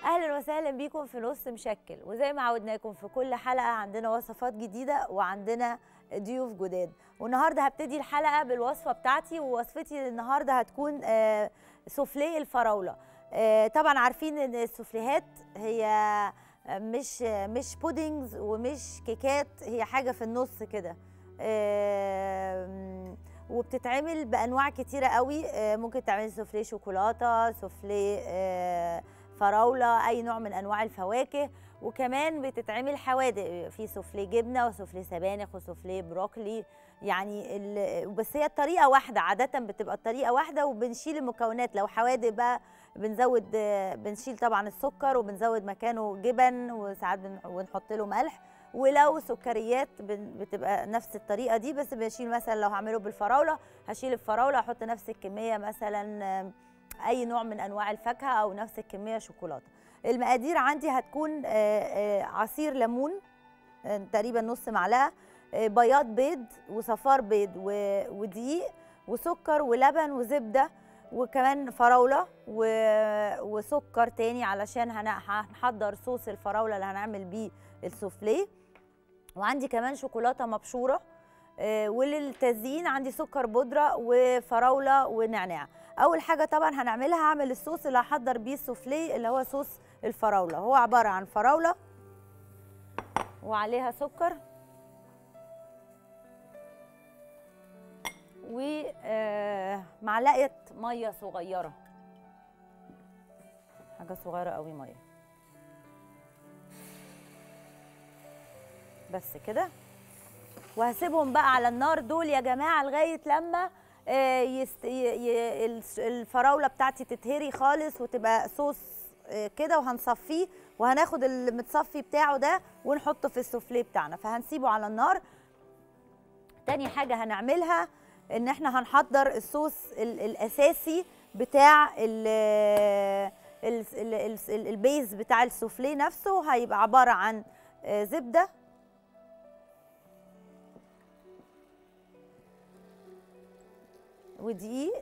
اهلا وسهلا بيكم في نص مشكل وزي ما عودناكم في كل حلقه عندنا وصفات جديده وعندنا ضيوف جداد والنهارده هبتدي الحلقه بالوصفه بتاعتي ووصفتي النهارده هتكون آه، سوفليه الفراوله آه، طبعا عارفين ان السوفليهات هي مش مش بودنجز ومش كيكات هي حاجه في النص كده آم، وبتتعمل بانواع كتيره قوي آه، ممكن تعملي سوفليه شوكولاته سوفليه آه، فراوله اي نوع من انواع الفواكه وكمان بتتعمل حوادق في سوفليه جبنه وسوفليه سبانخ وسوفليه بروكلي يعني ال- بس هي الطريقه واحده عاده بتبقى الطريقه واحده وبنشيل المكونات لو حوادق بقى بنزود آه، بنشيل طبعا السكر وبنزود مكانه جبن وساعات بن- ونحط له ملح ولو سكريات بن- بتبقى نفس الطريقه دي بس بشيل مثلا لو هعمله بالفراوله هشيل الفراوله احط نفس الكميه مثلا آه، اي نوع من انواع الفاكهه او نفس الكميه شوكولاته المقادير عندي هتكون آه، آه، عصير ليمون آه، تقريبا نص معلقه آه، بياض بيض وصفار بيض و- ودقيق وسكر ولبن وزبده وكمان فراوله و- وسكر تاني علشان هن- هنحضر صوص الفراوله اللي هنعمل بيه السوفليه وعندي كمان شوكولاته مبشوره آه، وللتزيين عندي سكر بودره وفراوله ونعناع اول حاجه طبعا هنعملها هعمل الصوص اللي هحضر بيه السوفليه اللي هو صوص الفراوله هو عباره عن فراوله وعليها سكر ومعلقه ميه صغيره حاجه صغيره قوي ميه بس كده وهسيبهم بقى على النار دول يا جماعه لغايه لما آه، يست... ي... ي... الس- الفراوله بتاعتي تتهري خالص وتبقى صوص آه، كده وهنصفيه وهناخد المتصفي بتاعه ده ونحطه في السوفليه بتاعنا فهنسيبه على النار تاني حاجه هنعملها ان احنا هنحضر الصوص ال... الاساسي بتاع ال... ال... ال... ال... ال- البيز بتاع السوفليه نفسه هيبقى عباره عن آه، زبده ودقيق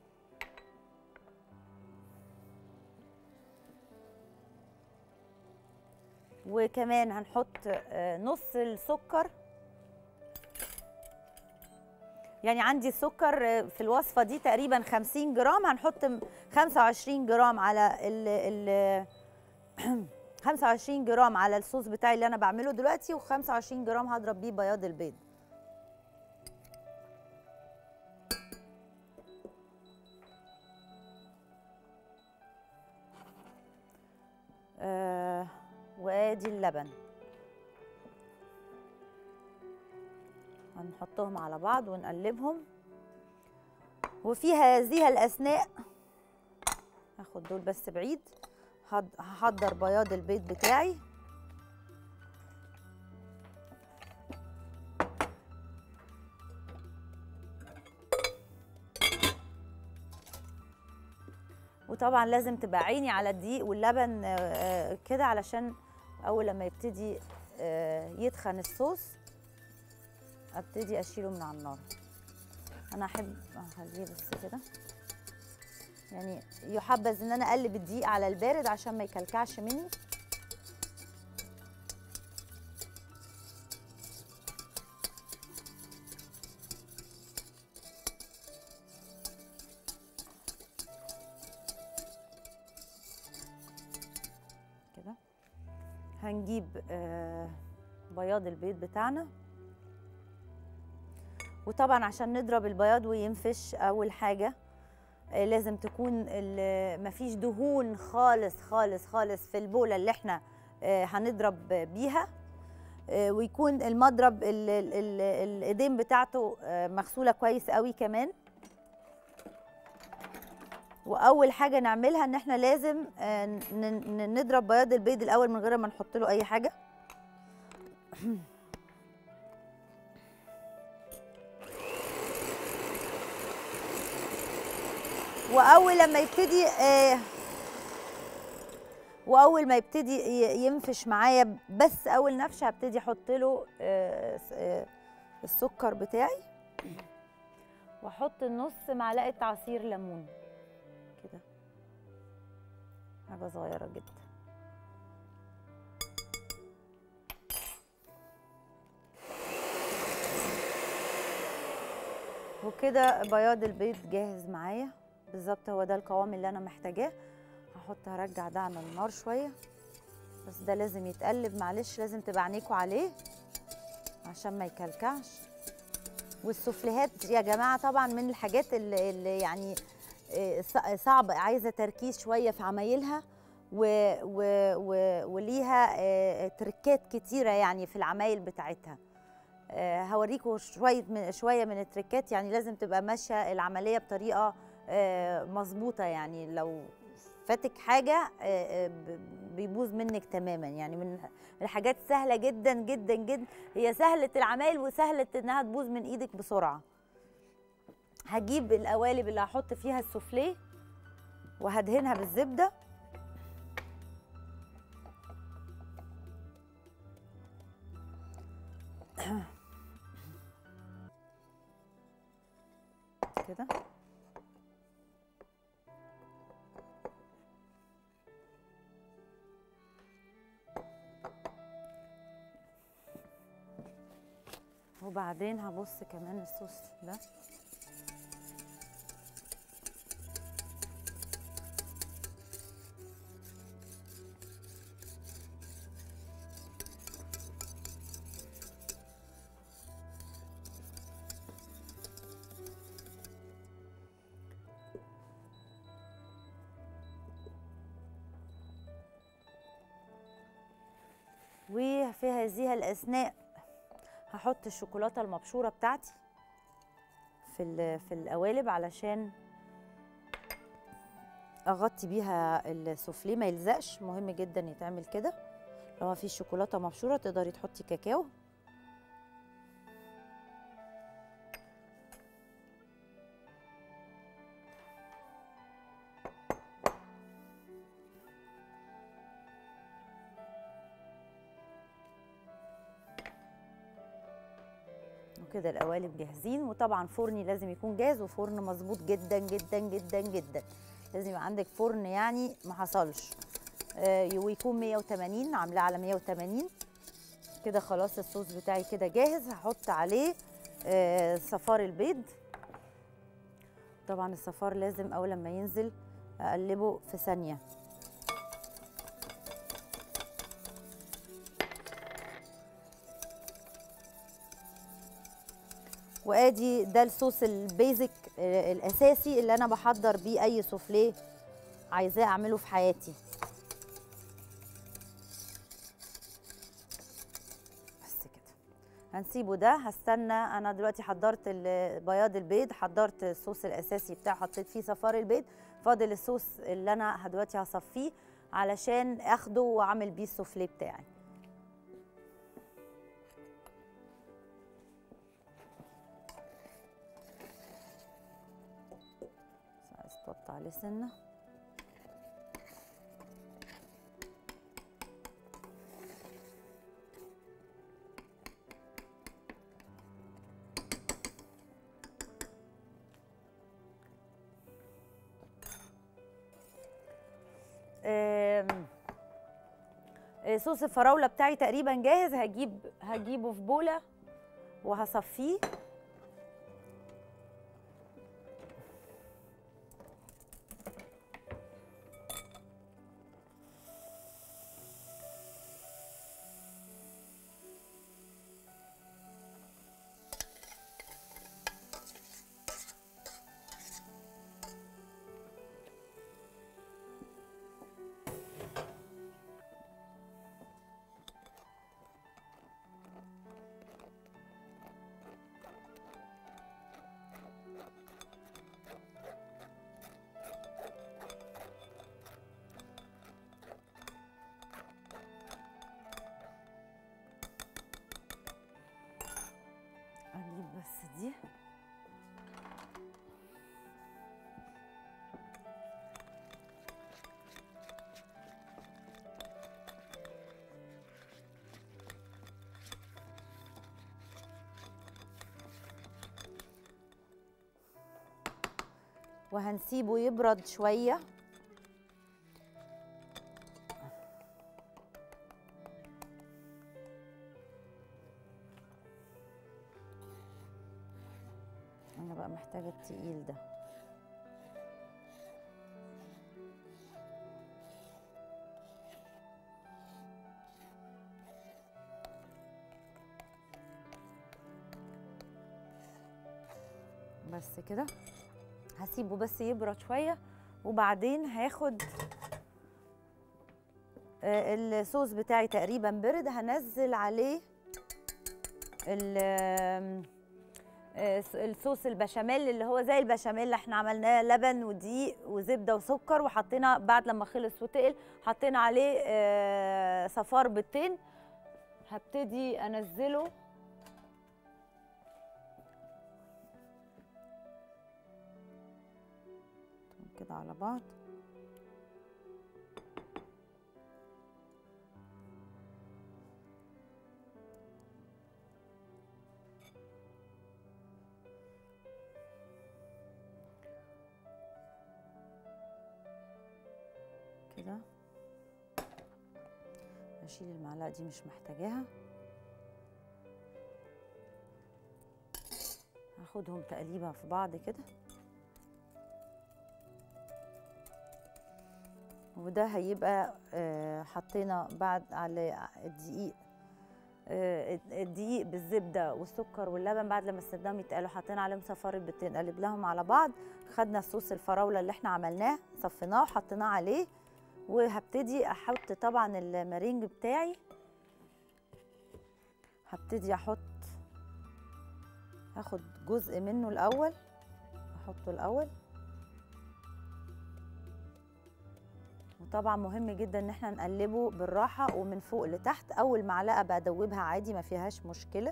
وكمان هنحط آه، نص السكر يعني عندي السكر آه، في الوصفة دي تقريبا 50 جرام هنحط م- 25 جرام على ال ال 25 جرام على الصوص بتاعي اللي انا بعمله دلوقتي و25 جرام هضرب بيه بياض البيض آه وادي اللبن هنحطهم على بعض ونقلبهم وفي هذه الأثناء هاخد دول بس بعيد هض- هحضر بياض البيض بتاعي وطبعا لازم تبقى عيني على الدقيق واللبن آه، آه، كده علشان اول لما يبتدي آه، يتخن الصوص ابتدي اشيله من على النار انا احب اخليه بس كده يعني يحبذ ان انا اقلب الدقيق على البارد عشان ما يكلكعش مني كده هنجيب آه، بياض البيض بتاعنا وطبعا عشان نضرب البياض وينفش اول حاجه آه، لازم تكون ال- مفيش دهون خالص خالص خالص في البوله اللي احنا آه، هنضرب بيها آه، ويكون المضرب ال- ال- ال- الايدين بتاعته آه، مغسوله كويس قوي كمان واول حاجه نعملها ان احنا لازم آه، ن- ن- نضرب بياض البيض الاول من غير ما نحط له اي حاجه واول لما يبتدي آه، واول ما يبتدي ي- ينفش معايا بس اول نفشه هبتدي احط له آه، س- آه، السكر بتاعي واحط نص معلقه عصير ليمون كده حاجه صغيره جدا وكده بياض البيض جاهز معايا بالظبط هو ده القوام اللي انا محتاجاه هحط هرجع ده على النار شويه بس ده لازم يتقلب معلش لازم تبقى عينيكوا عليه عشان ما يكلكعش والسفليهات يا جماعه طبعا من الحاجات اللي, اللي يعني آه، ص- صعب عايزه تركيز شويه في عمايلها و و و وليها آه، تركات كتيره يعني في العمايل بتاعتها آه، هوريكم شويه من شويه من التركات يعني لازم تبقى ماشيه العمليه بطريقه آه، مظبوطه يعني لو فاتك حاجه آه، آه، ب- بيبوظ منك تماما يعني من الحاجات سهله جدا جدا جدا هي سهله العمايل وسهله انها تبوظ من ايدك بسرعه هجيب القوالب اللي هحط فيها السوفليه وهدهنها بالزبده كده وبعدين هبص كمان الصوص ده وفي هذه الأثناء هحط الشوكولاتة المبشورة بتاعتي في ال- في القوالب علشان اغطي بيها السوفليه ما يلزقش مهم جدا يتعمل كده لو ما فيش شوكولاته مبشوره تقدري تحطي كاكاو وكده القوالب جاهزين وطبعا فرني لازم يكون جاهز وفرن مظبوط جدا جدا جدا جدا لازم يبقى عندك فرن يعني ما حصلش آه، ويكون 180 عاملاه على 180 كده خلاص الصوص بتاعي كده جاهز هحط عليه آه، صفار البيض طبعا الصفار لازم اول لما ينزل اقلبه في ثانيه وادي ده الصوص البيزك آه، الاساسي اللي انا بحضر بيه اي سوفليه عايزاه اعمله في حياتي بس كده هنسيبه ده هستنى انا دلوقتي حضرت ال- بياض البيض حضرت الصوص الاساسي بتاعه حطيت فيه صفار البيض فاضل الصوص اللي انا دلوقتي هصفيه علشان اخده واعمل بيه السوفليه بتاعي عايز تحط عليه سنه آم، آه، صوص الفراوله بتاعي تقريبا جاهز هجيب هجيبه في بوله وهصفيه اجيب بس دي وهنسيبه يبرد شويه انا بقى محتاجه التقيل ده بس كده هسيبه بس يبرد شويه وبعدين هاخد آه، الصوص بتاعي تقريبا برد هنزل عليه ال- آم، آه، س- الصوص البشاميل اللي هو زي البشاميل اللي احنا عملناه لبن ودقيق وزبده وسكر وحطينا بعد لما خلص وتقل حطينا عليه آه، صفار بيضتين هبتدي انزله كده على بعض كده هشيل المعلقه دي مش محتاجاها هاخدهم تقليبه في بعض كده وده هيبقى آه، حطينا بعد على الدقيق آه، الدقيق بالزبده والسكر واللبن بعد لما سيبناهم يتقلوا حطينا عليهم صفار البيضتين قلب لهم على بعض خدنا صوص الفراوله اللي احنا عملناه صفيناه وحطيناه عليه وهبتدي احط طبعا المارينج بتاعي هبتدي احط هاخد جزء منه الاول احطه الاول وطبعا مهم جدا ان احنا نقلبه بالراحه ومن فوق لتحت اول معلقه بدوبها عادي ما فيهاش مشكله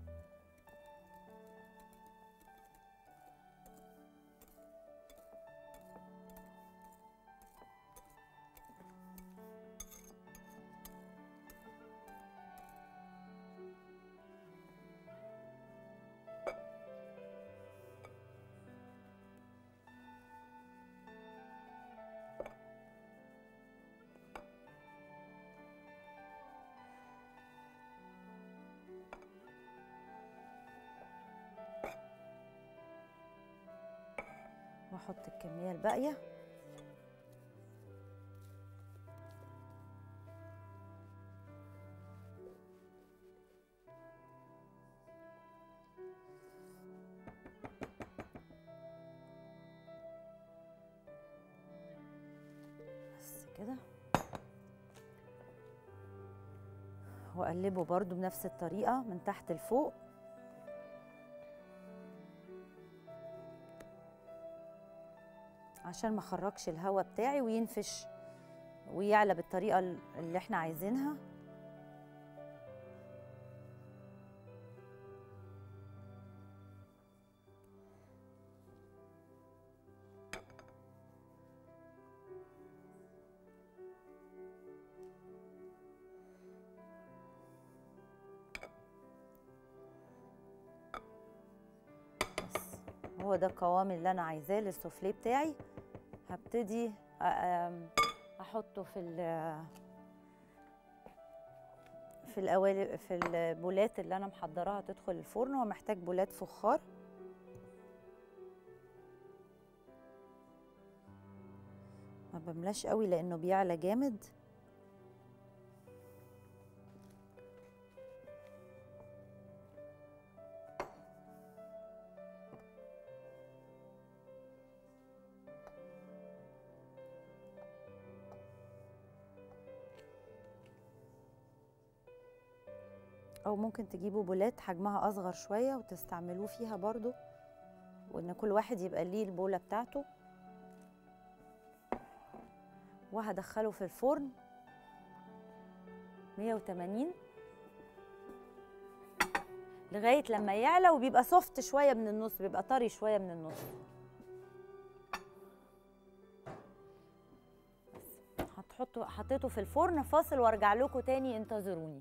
واحط الكميه الباقيه بس كده واقلبه برضو بنفس الطريقه من تحت لفوق عشان ما اخرجش الهواء بتاعي وينفش ويعلى بالطريقه اللي احنا عايزينها بس هو ده القوام اللي انا عايزاه للسوفليه بتاعي هبتدي أ- أم- احطه في ال في القوالب في البولات اللي انا محضراها تدخل الفرن هو محتاج بولات فخار ما بملاش قوي لانه بيعلى جامد او ممكن تجيبوا بولات حجمها اصغر شويه وتستعملوه فيها برضو وان كل واحد يبقى ليه البوله بتاعته وهدخله في الفرن 180 لغايه لما يعلى وبيبقى سوفت شويه من النص بيبقى طري شويه من النص بس هتحطه حطيته في الفرن فاصل وارجع لكم تاني انتظروني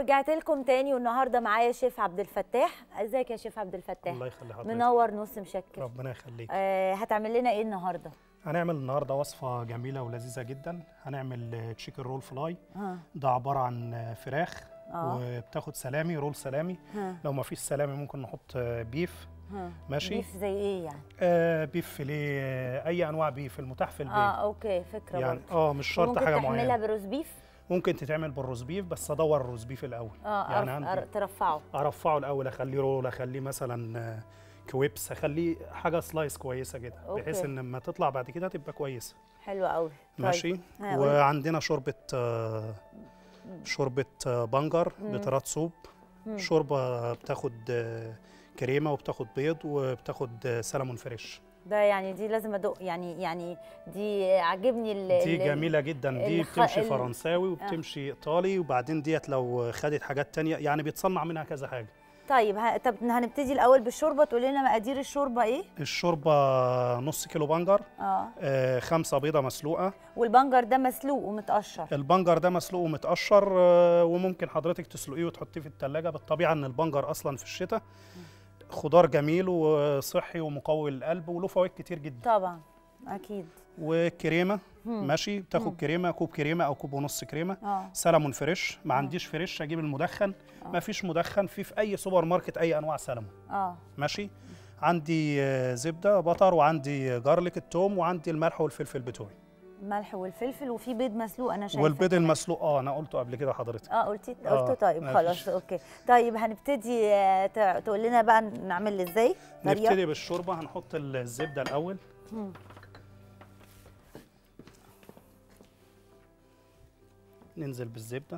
ورجعت لكم تاني والنهارده معايا شيف عبد الفتاح ازيك يا شيف عبد الفتاح الله يخلي حضرتك منور نص مشكل ربنا يخليك آه هتعمل لنا ايه النهارده هنعمل النهارده وصفه جميله ولذيذه جدا هنعمل تشيكن رول فلاي ها ده عباره عن فراخ اه وبتاخد سلامي رول سلامي ها لو ما فيش سلامي ممكن نحط بيف ها ماشي. بيف زي ايه يعني آه بيف فيليه آه، اي انواع بيف المتاح في البيت اه اوكي فكره يعني برضه اه مش شرط ممكن حاجه تعملها معينه بروز بيف ممكن تتعمل بالروز بيف بس ادور الروز بيف الاول اه يعني يعني عندي ترفعه ارفعه الاول اخليه رول اخليه مثلا آه، كويبس اخليه حاجه سلايس كويسه كده بحيث أوكي. ان لما تطلع بعد كده تبقى كويسه حلو قوي ماشي ها، قولي. وعندنا شوربه آه، شوربه آه، بنجر مم. بطرات سوب مم. شوربه بتاخد آه، كريمه وبتاخد بيض وبتاخد آه، سلمون فريش ده يعني دي لازم ادوق يعني يعني دي عاجبني ال دي ال- جميله جدا دي الخ- بتمشي ال- فرنساوي وبتمشي ايطالي وبعدين ديت لو خدت حاجات تانية يعني بيتصنع منها كذا حاجه طيب ه... طب هنبتدي الاول بالشوربه تقول لنا مقادير الشوربه ايه الشوربه نص كيلو بنجر اه آه، خمسة بيضة مسلوقة والبنجر ده مسلوق ومتقشر البنجر ده مسلوق ومتقشر آه، وممكن حضرتك تسلقيه وتحطيه في التلاجة بالطبيعة ان البنجر اصلا في الشتاء خضار جميل وصحي ومقوي للقلب وله فوائد كتير جدا طبعا اكيد وكريمة مم. ماشي مم. بتاخد كريمة كوب كريمة او كوب ونص كريمة اه سلمون فريش ما آه. عنديش فريش اجيب المدخن آه. ما فيش مدخن في في اي سوبر ماركت اي انواع سلمون اه ماشي عندي آه، زبدة بطر وعندي جارليك التوم وعندي الملح والفلفل بتوعي الملح والفلفل وفي بيض مسلوق انا شايفه والبيض كمان. المسلوق اه انا قلته قبل كده حضرتك اه قلتي آه، قلته طيب ما خلاص فيش. اوكي طيب هنبتدي آه، ت- تقول لنا بقى نعمل ازاي طريقة؟ نبتدي بالشوربه هنحط الزبده الاول مم. ننزل بالزبده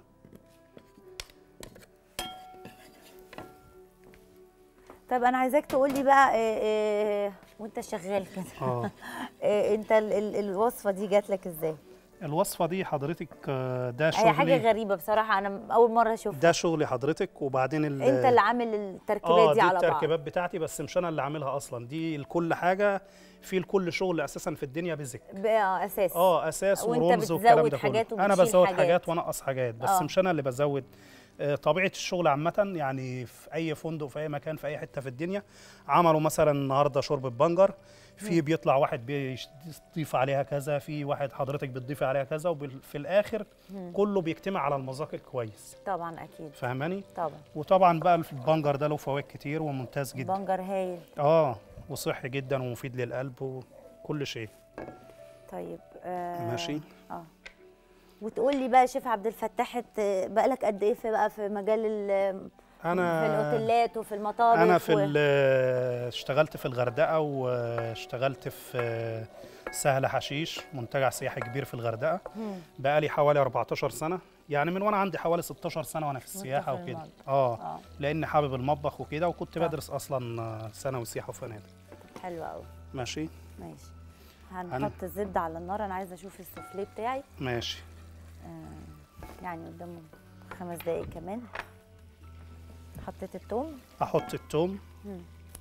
طب انا عايزاك تقول لي بقى آه، آه، وانت شغال كده اه آه، انت ال ال الوصفه دي جات لك ازاي الوصفه دي حضرتك آه، ده هي حاجه شغلي غريبه بصراحه انا اول مره اشوفها ده شغلي حضرتك وبعدين ال- انت اللي عامل التركيبات اه دي دي على بعض التركيبات بتاعتي بس مش انا اللي عاملها اصلا دي لكل حاجه في لكل شغل اساسا في الدنيا بيزك بقى اساس اه اساس وانت ورمز والكلام بتزود ده حاجات كله انا وبتشيل بزود حاجات. حاجات وانقص حاجات بس آه. مش انا اللي بزود آه، طبيعه الشغل عامه يعني في اي فندق في اي مكان في اي حته في الدنيا عملوا مثلا النهارده شوربه بنجر في بيطلع واحد بيضيف عليها كذا في واحد حضرتك بتضيف عليها كذا وفي الاخر كله بيجتمع على المذاق الكويس طبعا اكيد فاهماني طبعا وطبعا بقى البنجر ده له فوائد كتير وممتاز جدا بنجر هايل اه وصحي جدا ومفيد للقلب وكل شيء طيب آه ماشي اه وتقول لي بقى شيف عبد الفتاح إت- بقالك قد ايه في بقى في مجال ال- انا في الاوتيلات وفي المطابخ انا في و- ال- اشتغلت في الغردقه واشتغلت في سهل حشيش منتجع سياحي كبير في الغردقه مم. بقالي حوالي 14 سنه يعني من وانا عندي حوالي 16 سنه وانا في السياحه في وكده المطبخ. اه اه لان حابب المطبخ وكده وكنت طب. بدرس اصلا ثانوي سياحه وفنادق حلو قوي ماشي ماشي هنحط الزبده على النار انا عايزه اشوف السوفليه بتاعي ماشي آه يعني قدامه خمس دقايق كمان حطيت التوم احط التوم مم.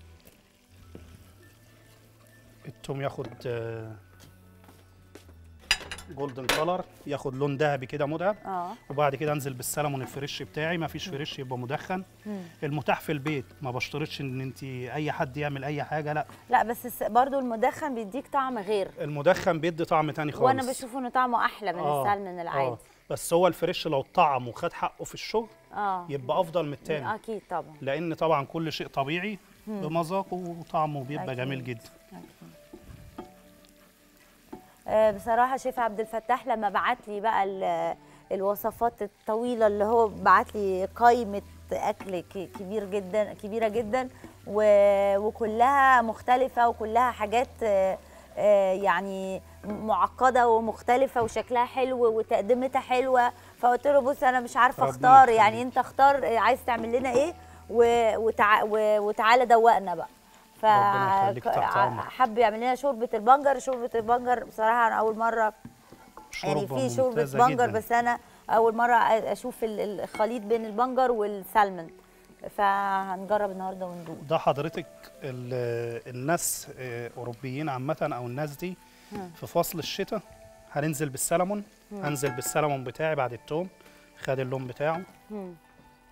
التوم ياخد جولدن كولر ياخد لون ذهبي كده مذهب اه وبعد كده انزل بالسلمون الفريش بتاعي ما فيش فريش يبقى مدخن مم. المتاح في البيت ما بشترطش ان انت اي حد يعمل اي حاجه لا لا بس الس- برضو المدخن بيديك طعم غير المدخن بيدي طعم تاني خالص وانا بشوف انه طعمه احلى من آه، السلمون العادي آه. بس هو الفريش لو طعم وخد حقه في الشغل اه يبقى افضل من التاني اكيد طبعا لان طبعا كل شيء طبيعي بمذاقه وطعمه بيبقى أكيد. جميل جدا أكيد. آه، بصراحة شيف عبد الفتاح لما بعت لي بقى ال- الوصفات الطويلة اللي هو بعت لي قائمة أكل ك- كبير جدا كبيرة جدا و- وكلها مختلفة وكلها حاجات آه، آه، يعني معقدة ومختلفة وشكلها حلو وتقدمتها حلوة فقلت له بص أنا مش عارفة ربنا أختار يخليك. يعني أنت اختار آه، عايز تعمل لنا إيه و- وتع... و- وتعالى دوقنا بقى ف ربنا يخليك، تحت أمرك. حب يعمل لنا شوربه البنجر شوربه البنجر بصراحه انا اول مره يعني شوربة في شوربه ممتازة بنجر جداً. بس انا اول مره اشوف ال- ال- الخليط بين البنجر والسلمون فهنجرب النهارده وندوق ده حضرتك ال- الناس آه، اوروبيين عامه او الناس دي مم. في فصل الشتاء هننزل بالسلمون هنزل بالسلمون بتاعي بعد التوم خد اللون بتاعه مم.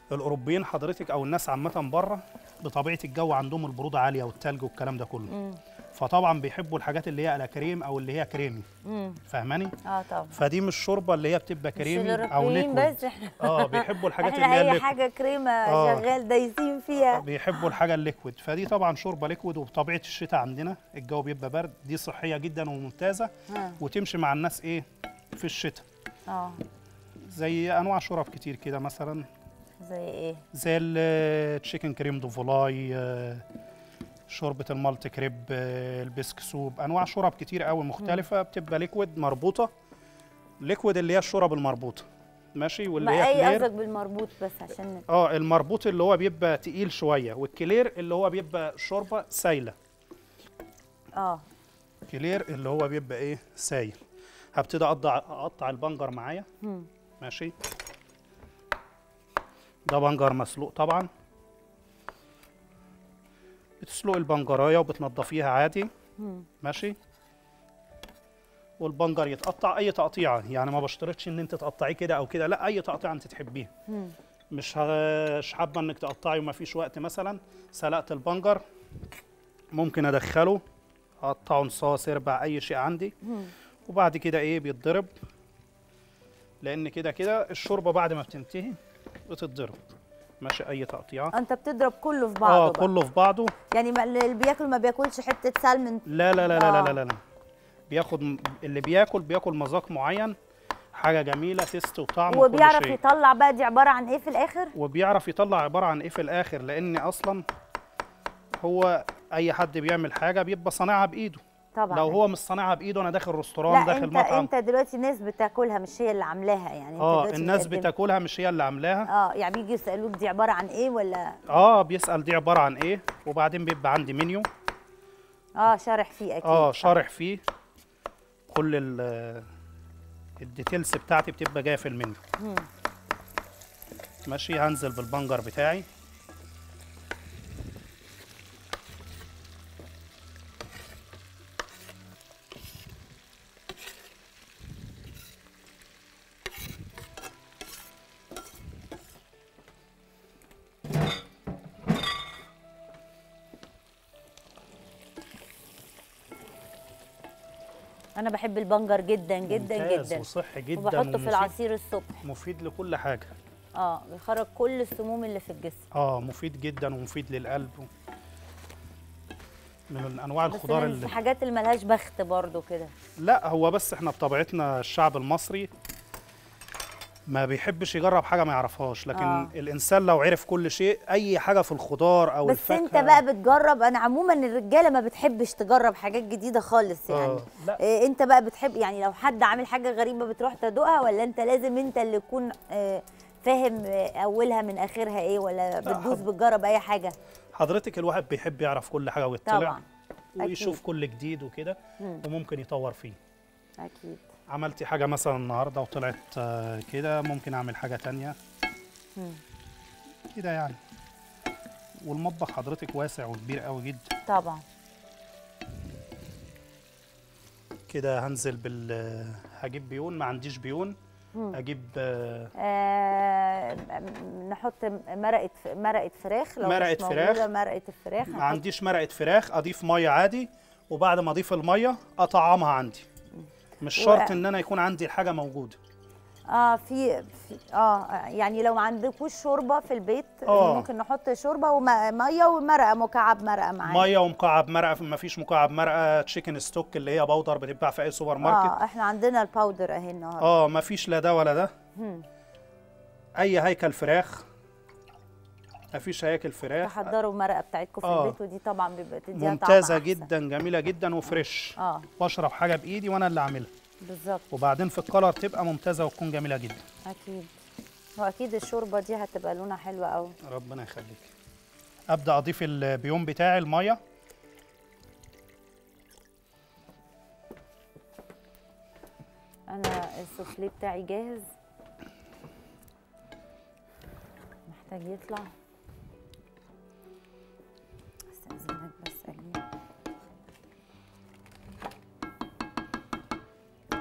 الاوروبيين حضرتك او الناس عامه بره بطبيعه الجو عندهم البروده عاليه والتلج والكلام ده كله مم. فطبعا بيحبوا الحاجات اللي هي على كريم او اللي هي كريمي مم. فاهماني اه طبعا فدي مش شوربه اللي هي بتبقى مش كريمي او الأوروبيين ليكويد بس احنا اه بيحبوا الحاجات اللي احنا هي اي الليكويد حاجه كريمه آه. شغال دايسين فيها بيحبوا الحاجه الليكويد فدي طبعا شوربه ليكويد وبطبيعه الشتاء عندنا الجو بيبقى برد دي صحيه جدا وممتازه ها. وتمشي مع الناس ايه في الشتاء اه زي انواع شرب كتير كده مثلا زي ايه زي التشيكن كريم دوفولاي آه، شوربه المالت كريب آه، البسك سوب انواع شرب كتير قوي مختلفه بتبقى ليكويد مربوطه ليكويد اللي هي الشرب المربوطه ماشي واللي ما هي اي كلير قصدك بالمربوط بس عشان اه المربوط اللي هو بيبقى تقيل شويه والكلير اللي هو بيبقى شوربه سايله اه كلير اللي هو بيبقى ايه سايل هبتدي اقطع اقطع البنجر معايا مم. ماشي ده بنجر مسلوق طبعا بتسلق البنجرايه وبتنضفيها عادي مم. ماشي والبنجر يتقطع اي تقطيعه يعني ما بشترطش ان انت تقطعيه كده او كده لا اي تقطيعه انت تحبيها مم. مش ه- مش حابه انك تقطعي وما فيش وقت مثلا سلقت البنجر ممكن ادخله اقطعه نصاص اربع اي شيء عندي مم. وبعد كده ايه بيتضرب لان كده كده الشوربه بعد ما بتنتهي بتتضرب ماشي اي تقطيعه انت بتضرب كله في بعضه اه بقى. كله في بعضه يعني ما- اللي بياكل ما بياكلش حته سلمون لا لا لا لا آه. لا لا, لا. بياخد م- اللي بياكل بياكل مذاق معين حاجه جميله تيست وطعم وكل وبيعرف شيء. يطلع بقى دي عباره عن ايه في الاخر وبيعرف يطلع عباره عن ايه في الاخر لان اصلا هو اي حد بيعمل حاجه بيبقى صانعها بايده طبعا لو هو مش صانعها بايده انا داخل ريستوران لا داخل انت مطعم انت دلوقتي ناس بتاكلها مش هي اللي عاملاها يعني انت اه دلوقتي الناس بتقدم- بتاكلها مش هي اللي عاملاها اه يعني بيجي يسالوك دي عباره عن ايه ولا اه بيسال دي عباره عن ايه وبعدين بيبقى عندي منيو اه شارح فيه اكيد اه شارح فيه كل ال الديتيلز بتاعتي بتبقى جايه في المنيو مم. ماشي هنزل بالبنجر بتاعي انا بحب البنجر جدا جدا ممتاز جدا وصحي جدا وبحطه في ومفيد- العصير الصبح مفيد لكل حاجه اه بيخرج كل السموم اللي في الجسم اه مفيد جدا ومفيد للقلب من انواع بس الخضار من اللي الحاجات اللي ملهاش بخت برضو كده لا هو بس احنا بطبيعتنا الشعب المصري ما بيحبش يجرب حاجه ما يعرفهاش لكن آه. آه. الانسان لو عرف كل شيء اي حاجه في الخضار او بس الفاكهه انت بقى بتجرب انا عموما الرجاله ما بتحبش تجرب حاجات جديده خالص يعني آه، لا. إيه انت بقى بتحب يعني لو حد عامل حاجه غريبه بتروح تدوقها ولا انت لازم انت اللي تكون آه، فاهم آه، اولها من اخرها ايه ولا بتدوس حض- بتجرب اي حاجه حضرتك الواحد بيحب يعرف كل حاجه ويطلع طبعا ويشوف أكيد. كل جديد وكده مم. وممكن يطور فيه اكيد عملتي حاجه مثلا النهارده وطلعت آه، كده ممكن اعمل حاجه تانية مم. كده يعني والمطبخ حضرتك واسع وكبير قوي جدا طبعا كده هنزل بال هجيب بيون ما عنديش بيون مم. اجيب آه، آه نحط مرقه مرقه فراخ لو مرقة مش فراخ. موجودة مرقه الفراخ ما هنحط- عنديش مرقه فراخ اضيف ميه عادي وبعد ما اضيف الميه اطعمها عندي مش و- شرط ان انا يكون عندي الحاجه موجوده اه في, في اه يعني لو ما عندكوش شوربه في البيت آه. ممكن نحط شوربه وميه ومرقه مكعب مرقه معاه ميه ومكعب مرقه ما فيش مكعب مرقه تشيكن ستوك اللي هي بودر بتتباع في اي سوبر ماركت اه احنا عندنا الباودر اهي النهارده اه ما فيش لا ده ولا ده مم. اي هيكل فراخ ما فيش هياكل فراخ تحضروا المرقه بتاعتكم في آه. البيت ودي طبعا بيبقى تديها طعم ممتازه أحسن. جدا جميله جدا وفريش اه بشرب حاجه بايدي وانا اللي عاملها بالظبط وبعدين في الكلر تبقى ممتازه وتكون جميله جدا اكيد واكيد الشوربه دي هتبقى لونها حلو قوي ربنا يخليك ابدا اضيف البيوم بتاعي الميه انا السوفلي بتاعي جاهز محتاج يطلع استاذنك بس اجيب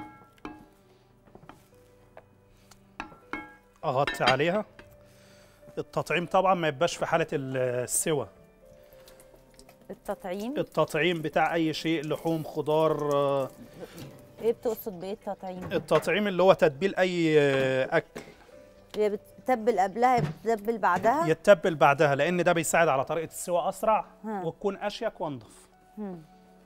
اغطي عليها التطعيم طبعا ما يبقاش في حاله ال- السوى التطعيم التطعيم بتاع اي شيء لحوم خضار آه، ايه بتقصد بايه التطعيم التطعيم اللي هو تتبيل اي آه، اكل هي بتتبل قبلها هي بتتبل بعدها يتبل بعدها لان ده بيساعد على طريقه السوى اسرع ها. وتكون اشيك وانضف مم.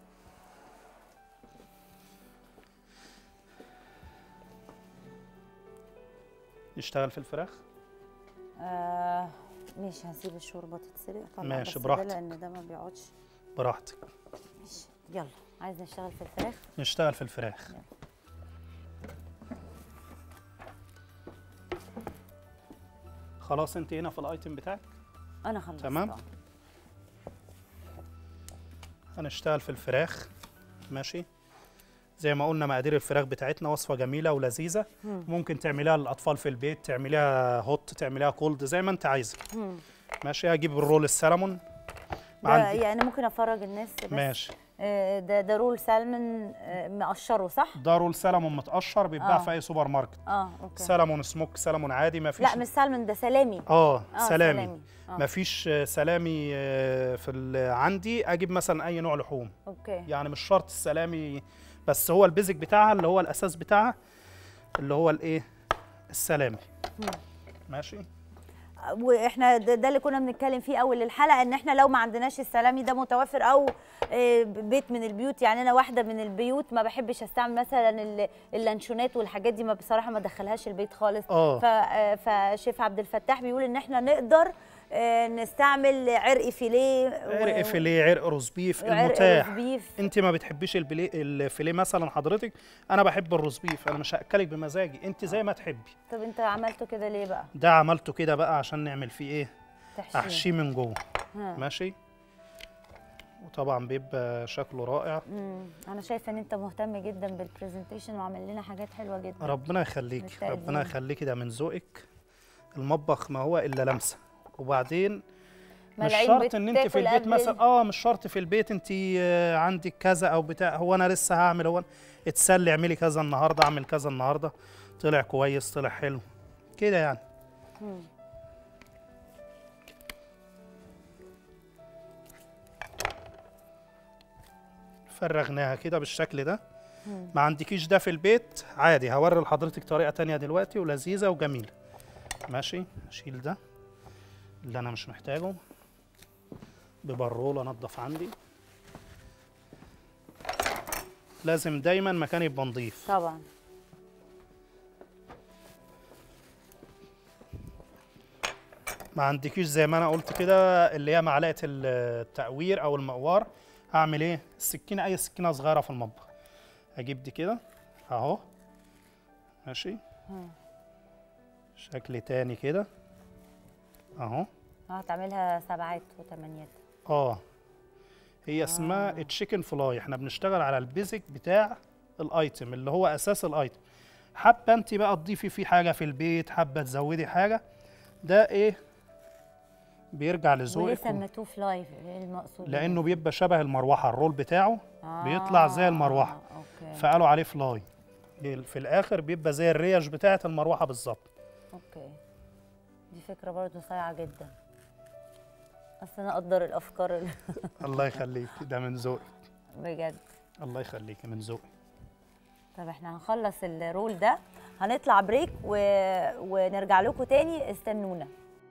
نشتغل في الفراخ آه ماشي هسيب الشوربه تتسلق طبعا ماشي، بس ده براحتك. لان ده ما بيقعدش براحتك ماشي يلا عايز نشتغل في الفراخ نشتغل في الفراخ خلاص انت هنا في الايتم بتاعك انا خلصت تمام. آه. هنشتغل في الفراخ ماشي زي ما قلنا مقادير الفراخ بتاعتنا وصفة جميلة ولذيذة مم. ممكن تعمليها للأطفال في البيت تعمليها هوت تعمليها كولد زي ما انت عايزة مم. ماشي هجيب الرول السلمون ده عندي يعني ممكن افرج الناس بس ماشي آه، ده ده رول سالمون آه، مقشره صح؟ ده رول سلمون متقشر بيتباع آه. في أي سوبر ماركت اه اوكي سلمون سموك سلمون عادي ما فيش لا مش سالمون ده سلامي اه اه سلامي آه. ما فيش سلامي آه، في ال- عندي اجيب مثلا اي نوع لحوم اوكي يعني مش شرط السلامي بس هو البيزك بتاعها اللي هو الاساس بتاعها اللي هو الايه السلامي ماشي واحنا ده, ده اللي كنا بنتكلم فيه اول الحلقه ان احنا لو ما عندناش السلامي ده متوفر او آه، بيت من البيوت يعني انا واحده من البيوت ما بحبش استعمل مثلا ال- اللانشونات والحاجات دي ما بصراحه ما ادخلهاش البيت خالص اه ف- آه، فشيف عبد الفتاح بيقول ان احنا نقدر آه، نستعمل عرق فيليه عرق فيليه عرق روز بيف عرق المتاح روز بيف انت ما بتحبيش البلي الفيليه مثلا حضرتك انا بحب الروز بيف انا مش هاكلك بمزاجي انت زي ما تحبي طب انت عملته كده ليه بقى ده عملته كده بقى عشان نعمل فيه ايه تحشيه احشيه من جوه ها. ماشي وطبعا بيبقى شكله رائع مم. انا شايفه ان انت مهتم جدا بالبرزنتيشن وعامل لنا حاجات حلوه جدا ربنا يخليك بالتقديم. ربنا يخليك ده من ذوقك المطبخ ما هو الا لمسه وبعدين مش ملاعين شرط ان انت في بتاكل البيت قبل مثلا اه مش شرط في البيت انت آه، عندك كذا او بتاع هو انا لسه هعمل هو أنا اتسلي اعملي كذا النهارده اعمل كذا النهارده طلع كويس طلع حلو كده يعني مم. فرغناها كده بالشكل ده مم. ما عندكيش ده في البيت عادي هوري لحضرتك طريقه تانية دلوقتي ولذيذه وجميله ماشي اشيل ده اللي انا مش محتاجه ببرول انضف عندي لازم دايما مكان يبقى نظيف طبعا ما عندكيش زي ما انا قلت كده اللي هي معلقه التقوير او المقوار هعمل ايه السكينه اي سكينه صغيره في المطبخ هجيب دي كده اهو ماشي مم. شكل تاني كده اهو اه تعملها سبعات وثمانيات اه هي اسمها آه. تشيكن فلاي احنا بنشتغل على البيزك بتاع الايتم اللي هو اساس الايتم حابه انت بقى تضيفي فيه حاجه في البيت حابه تزودي حاجه ده ايه بيرجع وليه لذوقك و- سميتوه فلاي ايه المقصود لانه بيبقى شبه المروحه الرول بتاعه آه بيطلع زي المروحة. اوكي فقالوا عليه فلاي في الاخر بيبقى زي الريش بتاعه المروحه بالظبط اوكي دي فكره برضو صايعه جدا اصل انا اقدر الافكار ال- الله يخليك ده من ذوقي بجد الله يخليك من ذوقي طب احنا هنخلص الرول ده هنطلع بريك و... ونرجع لكم تاني استنونا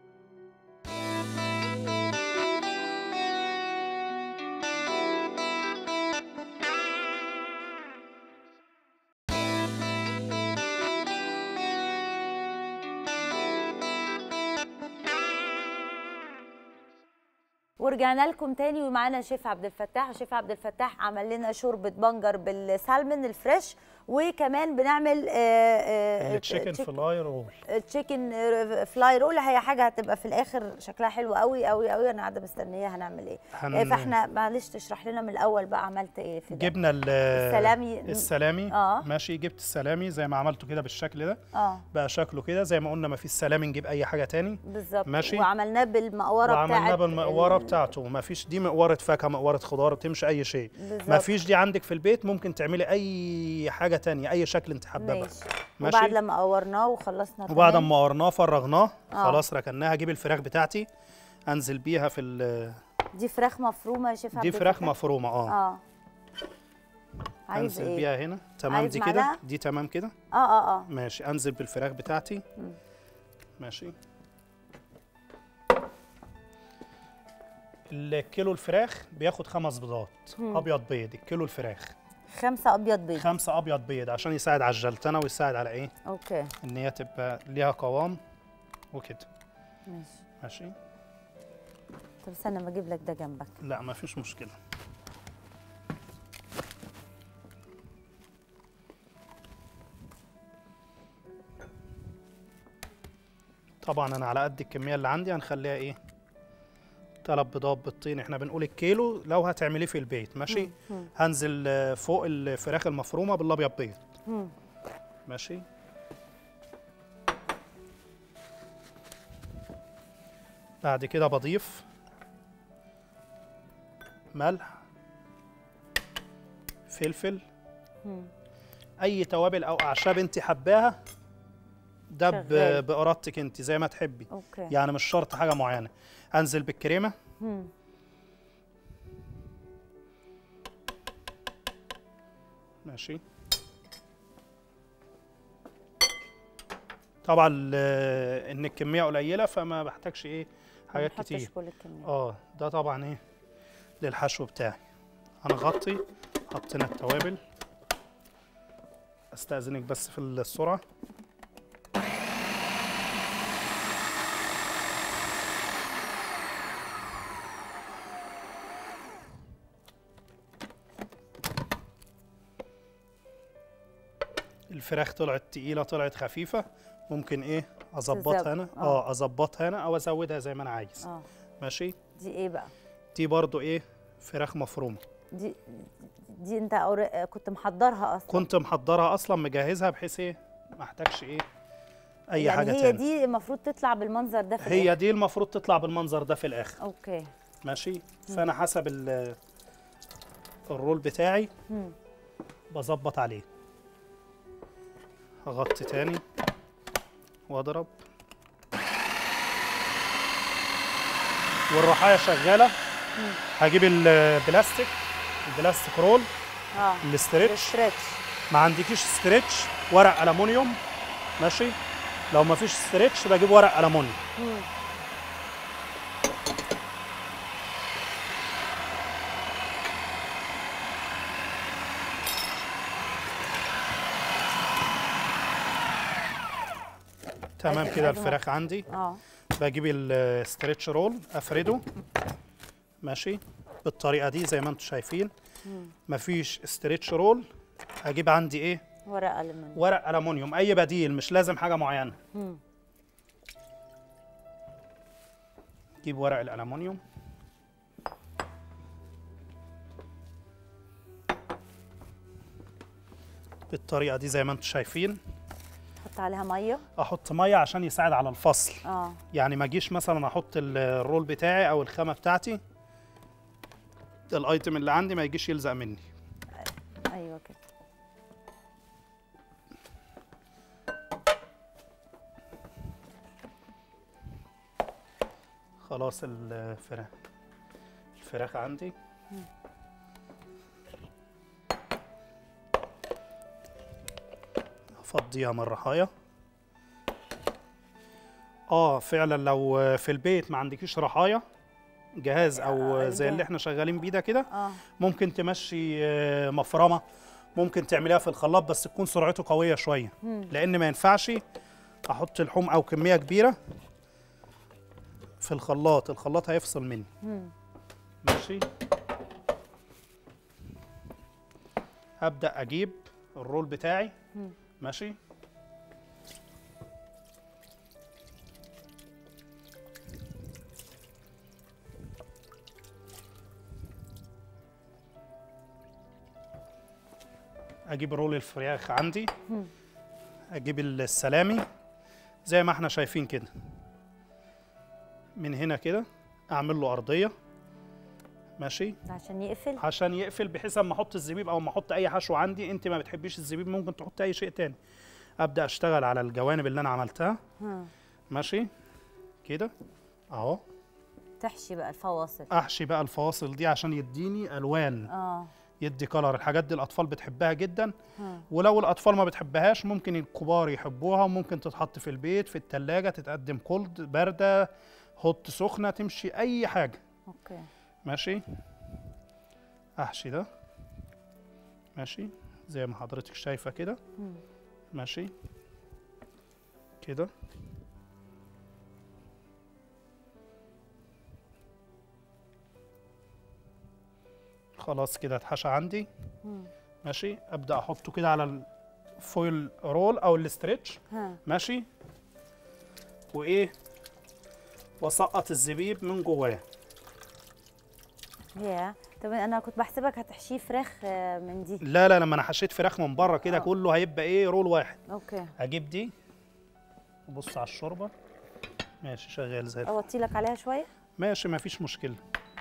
ورجعنا لكم تاني ومعانا شيف عبد الفتاح شيف عبد الفتاح عمل لنا شوربه بنجر بالسالمون الفريش وكمان بنعمل آه، آه، التشيكن تشيك- فلاي رول تشيكن فلاي رول هي حاجه هتبقى في الاخر شكلها حلو قوي قوي قوي انا قاعده مستنيه هنعمل ايه هن- آه، فاحنا معلش تشرح لنا من الاول بقى عملت ايه في ده جبنا ال- السلامي السلامي آه. ماشي جبت السلامي زي ما عملته كده بالشكل ده اه بقى شكله كده زي ما قلنا ما فيش سلامي نجيب اي حاجه تاني بالظبط ماشي. وعملناه بالمقوره وعملناه بتاعت بالمقوره ال- بتاعته ما فيش دي مقوره فاكهه مقوره خضار تمشي اي شيء بالظبط. ما فيش دي عندك في البيت ممكن تعملي اي حاجه تانية اي شكل انت حابه ماشي ماشي. وبعد لما قورناه وخلصنا وبعد تمام، ما قورناه فرغناه آه. خلاص ركناها اجيب الفراخ بتاعتي انزل بيها في ال- دي فراخ مفرومه يا شيف دي عبد فراخ الفتاح؟ مفرومه اه اه عايز انزل ايه بيها هنا تمام عايز دي كده معلقة؟ دي تمام كده اه اه اه ماشي انزل بالفراخ بتاعتي مم. ماشي الكيلو الفراخ بياخد خمس بيضات مم. ابيض بيض الكيلو الفراخ خمسه ابيض بيض خمسة ابيض بيض عشان يساعد على الجلتنه ويساعد على ايه اوكي ان هي تبقى ليها قوام وكده ماشي ماشي طب استنى ما اجيب لك ده جنبك لا ما فيش مشكله طبعا انا على قد الكميه اللي عندي هنخليها ايه تلات بيضات بالطين احنا بنقول الكيلو لو هتعمليه في البيت ماشي مم. هنزل آه، فوق الفراخ المفرومه بالابيض بيض مم. ماشي بعد كده بضيف ملح فلفل مم. اي توابل او اعشاب انت حباها ده ب- شغال. بارادتك انت زي ما تحبي اوكي يعني مش شرط حاجه معينه انزل بالكريمه مم. ماشي طبعا ال- ان الكميه قليله فما بحتاجش ايه ما حاجات نحطش كتير كل الكميه اه ده طبعا ايه للحشو بتاعي هنغطي حطينا التوابل استاذنك بس في السرعه الفراخ طلعت تقيله طلعت خفيفه ممكن ايه اظبطها تزود. انا آه. اه اظبطها انا او ازودها زي ما انا عايز اه ماشي دي ايه بقى دي برضو ايه فراخ مفرومه دي دي انت أور... كنت محضرها اصلا كنت محضرها اصلا مجهزها بحيث ايه ما احتاجش ايه اي يعني حاجه هي تاني دي المفروض تطلع بالمنظر ده في هي الآخر. دي المفروض تطلع بالمنظر ده في الاخر اوكي ماشي فانا حسب ال- الرول بتاعي مم. بظبط عليه هغطي تاني واضرب والرحايه شغاله هجيب البلاستيك البلاستيك رول اه الاسترتش الستريتش ما عندكيش ستريتش ورق ألمونيوم ماشي لو ما فيش ستريتش بجيب ورق ألمونيوم مم. تمام عايز- كده عايز الفراخ عندي اه بجيب الستريتش رول افرده ماشي بالطريقه دي زي ما انتم شايفين مفيش ستريتش رول هجيب عندي ايه ورقه ألمنيوم ورق ألمونيوم اي بديل مش لازم حاجه معينه مم. جيب ورق الألمونيوم بالطريقه دي زي ما انتم شايفين حط عليها ميه احط ميه عشان يساعد على الفصل اه يعني ما اجيش مثلا احط ال- الرول بتاعي او الخامه بتاعتي الايتم اللي عندي ما يجيش يلزق مني ايوه كده خلاص الفراخ الفراخ عندي افضيها من الرحايا اه فعلا لو في البيت ما عندكيش رحايا جهاز او آه، زي اللي جاهز. احنا شغالين بيه ده كده اه ممكن تمشي آه، مفرمه ممكن تعمليها في الخلاط بس تكون سرعته قويه شويه مم. لان ما ينفعش احط لحوم او كميه كبيره في الخلاط الخلاط هيفصل مني مم. ماشي هبدا اجيب الرول بتاعي مم. ماشي اجيب رول الفراخ عندي مم. اجيب السلامي زي ما احنا شايفين كده من هنا كده اعمل له ارضيه ماشي عشان يقفل عشان يقفل بحيث اما احط الزبيب او اما احط اي حشو عندي انت ما بتحبيش الزبيب ممكن تحط اي شيء تاني ابدا اشتغل على الجوانب اللي انا عملتها ها. ماشي كده اهو تحشي بقى الفواصل احشي بقى الفواصل دي عشان يديني الوان اه يدي كلر الحاجات دي الاطفال بتحبها جدا ها. ولو الاطفال ما بتحبهاش ممكن الكبار يحبوها وممكن تتحط في البيت في التلاجة تتقدم كولد بارده هوت سخنه تمشي اي حاجه اوكي ماشي احشي ده ماشي زي ما حضرتك شايفه كده مم. ماشي كده خلاص كده اتحشى عندي مم. ماشي ابدا احطه كده على الفويل رول او الاسترتش ها ماشي وايه واسقط الزبيب من جواه يا طب انا كنت بحسبك هتحشيه فراخ آه، من دي لا لا لما انا حشيت فراخ من بره كده آه. كله هيبقى ايه رول واحد اوكي اجيب دي وبص على الشوربه ماشي شغال زي الفل اوطي لك عليها شويه ماشي مفيش مشكله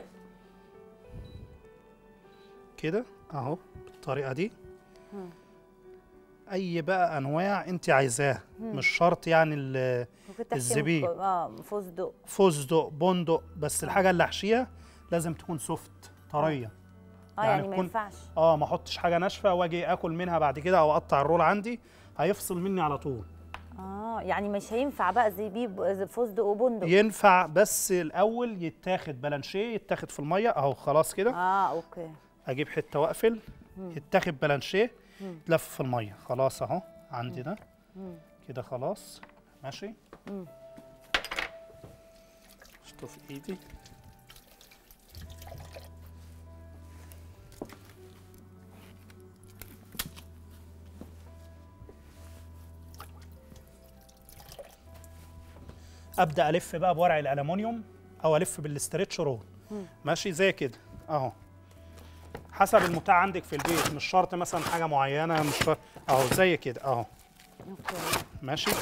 كده اهو بالطريقه دي مم. اي بقى انواع انت عايزاها مش شرط يعني ال- ممكن تحشي الزبيب. مك- اه فستق فستق بندق بس الحاجه اللي احشيها لازم تكون سوفت طريه اه يعني يعني ما تكون- ينفعش اه ما احطش حاجه ناشفه واجي اكل منها بعد كده او اقطع الرول عندي هيفصل مني على طول اه يعني مش هينفع بقى زبيب فستق وبندق ينفع بس الاول يتاخد بلانشيه يتاخد في الميه اهو خلاص كده اه اوكي اجيب حته واقفل يتاخد بلانشيه مم. تلف في الميه خلاص اهو عندي ده مم. كده خلاص ماشي مم. اشطف ايدي ابدا الف بقى بورق الالومنيوم او الف بالاسترتش رول مم. ماشي زي كده اهو حسب المتاح عندك في البيت مش شرط مثلا حاجه معينه مش شرط اهو زي كده اهو اوكي ماشي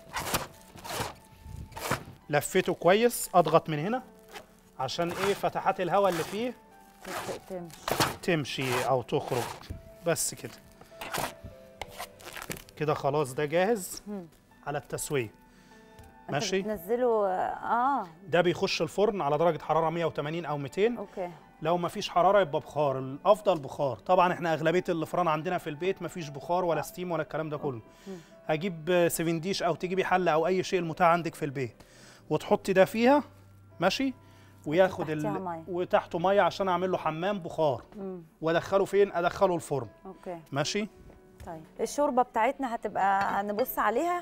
لفيته كويس اضغط من هنا عشان ايه فتحات الهواء اللي فيه تت- تمشي تمشي او تخرج بس كده كده خلاص ده جاهز مم. على التسويه انت ماشي بتنزله اه ده بيخش الفرن على درجه حراره 180 او 200 اوكي لو ما فيش حراره يبقى بخار الافضل بخار طبعا احنا اغلبيه الفران عندنا في البيت ما فيش بخار ولا ستيم ولا الكلام ده كله هجيب سيفن ديش او تجيبي حله او اي شيء المتاح عندك في البيت وتحطي ده فيها ماشي وياخد تحتيها ال... مية. وتحته ميه عشان اعمل له حمام بخار مم. وادخله فين ادخله الفرن اوكي ماشي طيب الشوربه بتاعتنا هتبقى هنبص عليها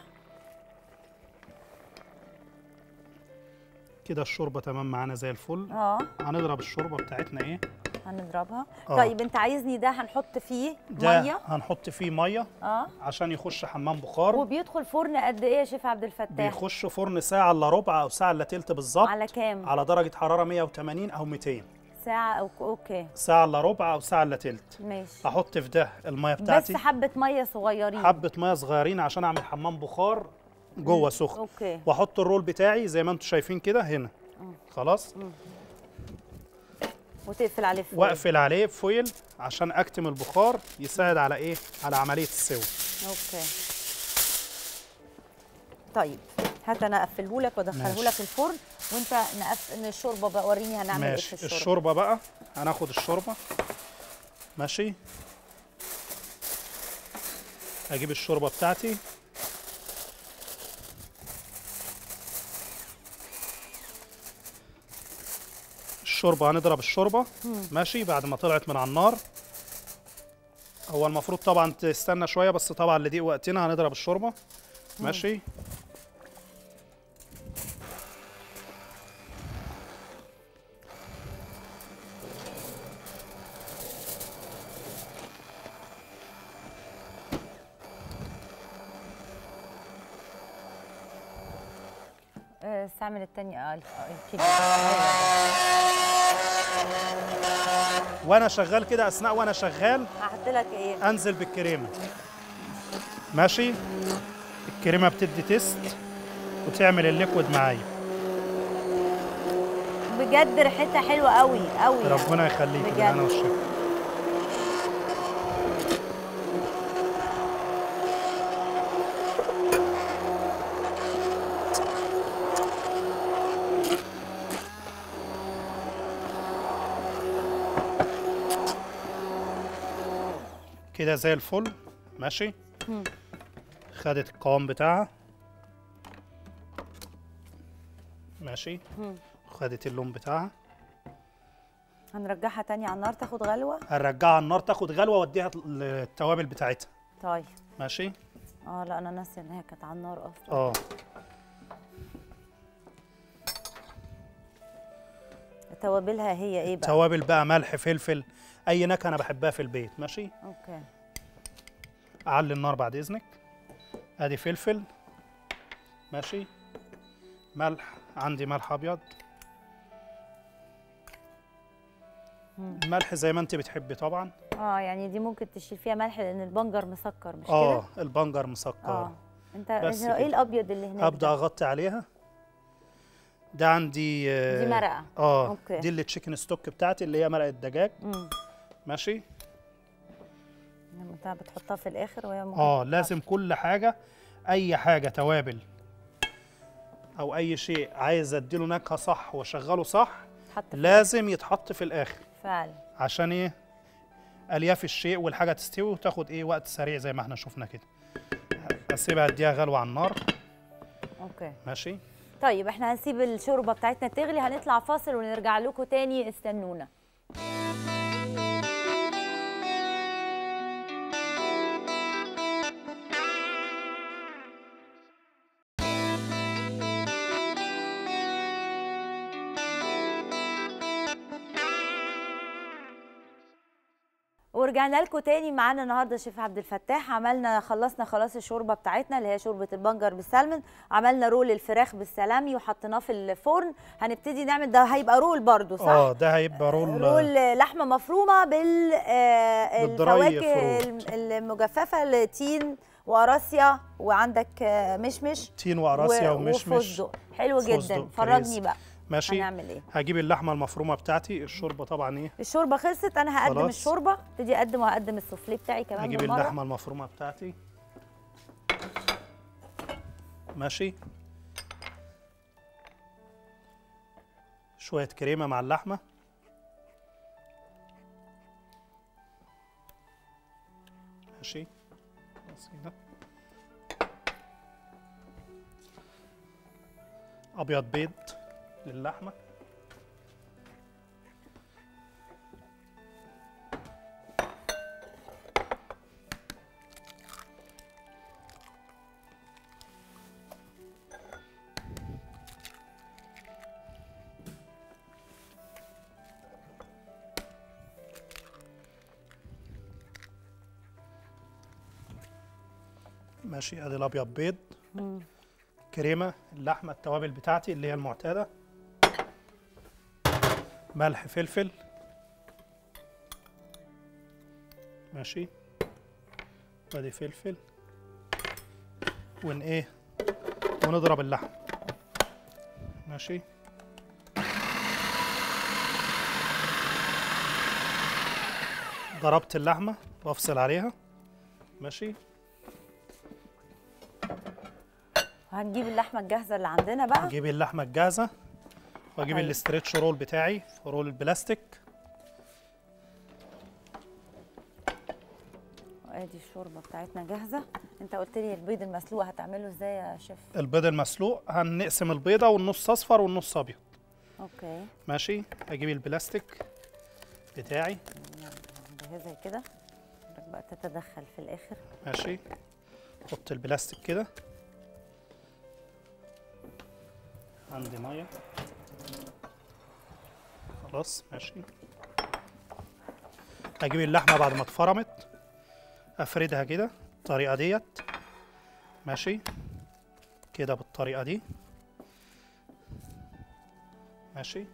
كده الشوربه تمام معانا زي الفل اه هنضرب الشوربه بتاعتنا ايه هنضربها آه. طيب انت عايزني ده هنحط فيه ده ميه هنحط فيه ميه اه عشان يخش حمام بخار وبيدخل فرن قد ايه يا شيف عبد الفتاح بيخش فرن ساعه الا ربع او ساعه الا تلت بالظبط على كام على درجه حراره 180 او 200 ساعه أو... اوكي ساعه الا ربع او ساعه الا تلت ماشي احط في ده الميه بس بتاعتي حبه ميه صغيرين حبه ميه صغيرين عشان اعمل حمام بخار جوه سخن اوكي واحط الرول بتاعي زي ما انتم شايفين كده هنا خلاص وتقفل عليه فويل. واقفل عليه بفويل عشان اكتم البخار يساعد على ايه على عمليه السوى اوكي طيب هات انا اقفله لك وادخله ماشي. لك الفرن وانت نقف ان الشوربه بقى وريني هنعمل ايه في ماشي الشوربه الشوربه بقى هناخد الشوربه ماشي اجيب الشوربه بتاعتي الشوربه هنضرب الشوربه ماشي بعد ما طلعت من على النار هو المفروض طبعا تستنى شويه بس طبعا لضيق وقتنا هنضرب الشوربه ماشي آه، استعمل التاني اه الف- آه، الكيلو وانا شغال كده اثناء وانا شغال هحط لك ايه انزل بالكريمه ماشي الكريمه بتدي تيست وتعمل الليكويد معايا بجد ريحتها حلوه قوي قوي يعني. ربنا يخليك بجد. انا والشيف كده زي الفل ماشي مم. خدت القوام بتاعها ماشي مم. خدت اللون بتاعها هنرجعها تاني على النار تاخد غلوه هنرجعها على النار تاخد غلوه واديها التوابل بتاعتها طيب ماشي اه لا انا ناسيه ان هي كانت على النار اصلا اه توابلها هي ايه بقى توابل بقى ملح فلفل اي نكهه انا بحبها في البيت ماشي اوكي اعلي النار بعد اذنك ادي فلفل ماشي ملح عندي ملح ابيض مم. الملح زي ما انت بتحبي طبعا اه يعني دي ممكن تشيل فيها ملح لان البنجر مسكر مش اه كده البنجر مسكر اه انت بس إنت ايه كده. الابيض اللي هناك ابدا ده؟ اغطي عليها ده عندي آه، دي مرقه اه أوكي. دي اللي تشيكن ستوك بتاعتي اللي هي مرقه دجاج امم ماشي انت بتحطها في الاخر وهي ممكن اه تتحط. لازم كل حاجه اي حاجه توابل او اي شيء عايز اديله نكهه صح واشغله صح تتحط في لازم يتحط في الاخر فعلا عشان ايه الياف الشيء والحاجه تستوي وتاخد ايه وقت سريع زي ما احنا شفنا كده اسيبها اديها غلوه على النار اوكي ماشي طيب احنا هنسيب الشوربه بتاعتنا تغلي هنطلع فاصل ونرجع لكم تاني استنونا ورجعنا لكم تاني معانا النهارده شيف عبد الفتاح عملنا خلصنا خلاص الشوربه بتاعتنا اللي هي شوربه البنجر بالسلمون عملنا رول الفراخ بالسلامي وحطيناه في الفرن هنبتدي نعمل ده هيبقى رول برضو صح اه ده هيبقى رول رول لحمه مفرومه بال آه، بالدراي الفواكه فروت. الم- المجففه التين وقراصيا وعندك آه، مشمش تين وقراصيا و- ومشمش وفستق حلو فستق جدا فرجني كريز. بقى ماشي هنعمل ايه هجيب اللحمه المفرومه بتاعتي الشوربه طبعا ايه الشوربه خلصت انا هقدم خلاص. الشوربه ابتدي اقدم وهقدم السوفليه بتاعي كمان هجيب بالمره اللحمه المفرومه بتاعتي ماشي شويه كريمه مع اللحمه ماشي بس كده ابيض بيض للحمه ماشي ادي الابيض بيض مم. كريمه اللحمه التوابل بتاعتي اللي هي المعتاده ملح فلفل ماشي وادي فلفل ون ايه ونضرب اللحم ماشي ضربت اللحمه وافصل عليها ماشي هنجيب اللحمه الجاهزه اللي عندنا بقى اجيب اللحمه الجاهزه واجيب أيوة. الاسترتش رول بتاعي رول البلاستيك ادي الشوربه بتاعتنا جاهزه انت قلت لي البيض المسلوق هتعمله ازاي يا شيف البيض المسلوق هنقسم البيضه والنص اصفر والنص ابيض اوكي ماشي اجيب البلاستيك بتاعي جاهزه كده حضرتك بقى تتدخل في الاخر ماشي احط البلاستيك كده عندي ميه خلاص ماشي اجيب اللحمه بعد ما اتفرمت افردها كده الطريقه ديت ماشي كده بالطريقه دي ماشي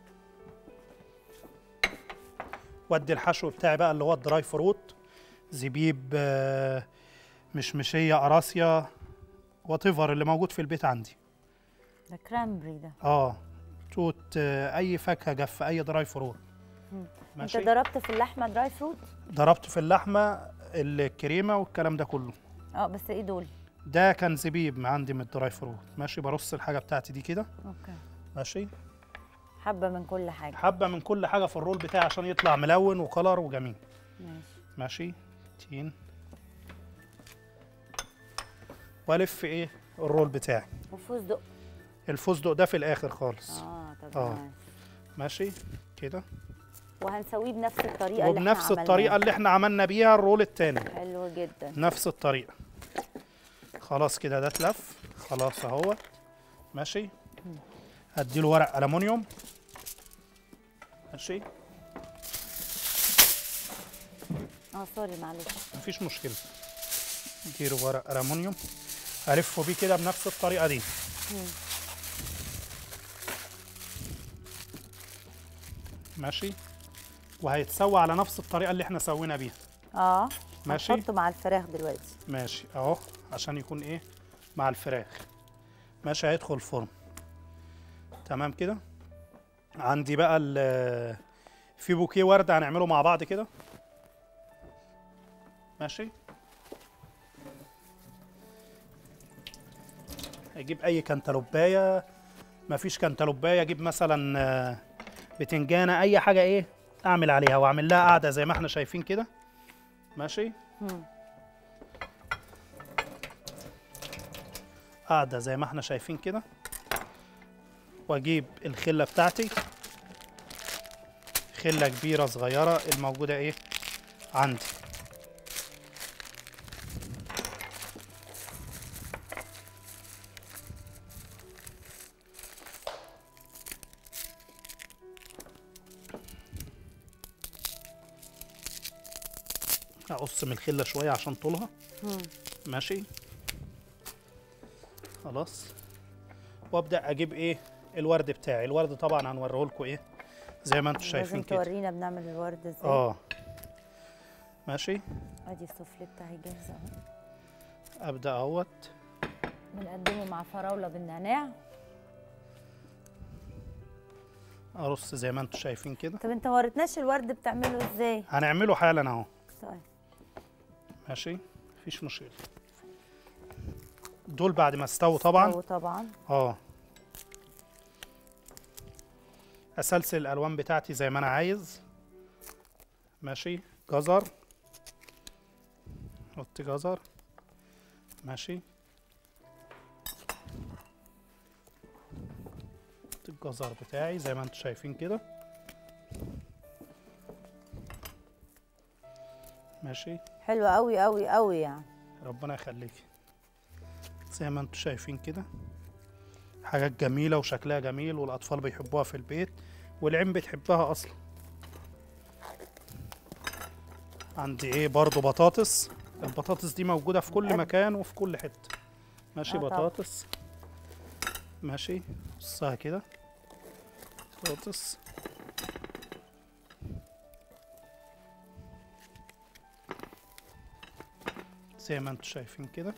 وادي الحشو بتاعي بقى اللي هو الدراي فروت زبيب آه، مشمشيه قراصيا وات اللي موجود في البيت عندي ده كرامبري ده اه توت آه، اي فاكهه جافه اي دراي فروت مم. ماشي انت ضربت في اللحمه دراي فروت ضربت في اللحمه الكريمه والكلام ده كله اه بس ايه دول ده كان زبيب عندي من الدراي فروت ماشي برص الحاجه بتاعتي دي كده اوكي ماشي حبه من كل حاجه حبه من كل حاجه في الرول بتاعي عشان يطلع ملون وكلر وجميل ماشي ماشي تين والف ايه الرول بتاعي وفستق الفستق ده في الاخر خالص اه طب آه. ماشي. ماشي كده وهنسويه بنفس الطريقه اللي وبنفس احنا الطريقه عملناها. اللي احنا عملنا بيها الرول التاني حلو جدا نفس الطريقه خلاص كده ده اتلف خلاص اهوت ماشي هديله ورق الومنيوم ماشي اه سوري معلش مفيش مشكله اديله ورق الومنيوم الفه بيه كده بنفس الطريقه دي مم. ماشي وهيتسوى على نفس الطريقه اللي احنا سوينا بيها اه ماشي. هنحطه مع الفراخ دلوقتي ماشي اهو عشان يكون ايه مع الفراخ ماشي هيدخل الفرن تمام كده عندي بقى ال- في بوكيه ورد هنعمله مع بعض كده ماشي اجيب اي كنتالوبايه مفيش كنتالوبايه اجيب مثلا آه، بتنجانه اي حاجه ايه اعمل عليها واعمل لها قاعده زي ما احنا شايفين كده ماشي مم. قاعدة زي ما احنا شايفين كده واجيب الخلة بتاعتي خلة كبيرة صغيرة الموجودة ايه عندي هقص من الخلة شوية عشان طولها مم. ماشي خلاص وابدا اجيب ايه الورد بتاعي الورد طبعا هنوريه لكم ايه زي ما انتم شايفين لازم كده تورينا بنعمل الورد ازاي اه ماشي ادي السوفلي بتاعي جاهز اهو ابدا اهوت بنقدمه مع فراوله بالنعناع ارص زي ما انتم شايفين كده طب انت ما وريتناش الورد بتعمله ازاي هنعمله حالا اهو طيب ماشي مفيش مشكله دول بعد ما استووا طبعا استووا طبعا اه اسلسل الالوان بتاعتي زي ما انا عايز ماشي جزر حط جزر ماشي حط الجزر بتاعي زي ما انتم شايفين كده ماشي حلو قوي قوي قوي يعني ربنا يخليكي زي ما انتم شايفين كده حاجات جميلة وشكلها جميل والأطفال بيحبوها في البيت والعين بتحبها أصلا عندي ايه برضو بطاطس البطاطس دي موجودة في كل قد- مكان وفي كل حتة ماشي آه طبعا. بطاطس ماشي قصها كده بطاطس زي ما انتم شايفين كده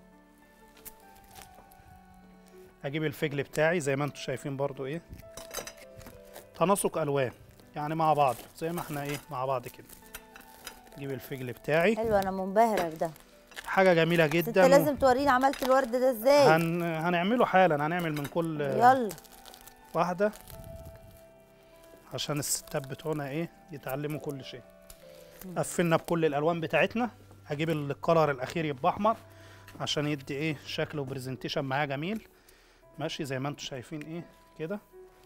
هجيب الفجل بتاعي زي ما انتم شايفين برضو ايه تناسق الوان يعني مع بعض زي ما احنا ايه مع بعض كده اجيب الفجل بتاعي حلو انا منبهره بده حاجه جميله بس انت جدا و- لازم تورينا عملت الورد ده ازاي هن... هنعمله حالا هنعمل من كل يلا واحده عشان الستات بتوعنا ايه يتعلموا كل شيء قفلنا بكل الالوان بتاعتنا هجيب الكلر الاخير يبقى احمر عشان يدي ايه شكل وبرزنتيشن معاه جميل ماشي زي ما انتم شايفين ايه كده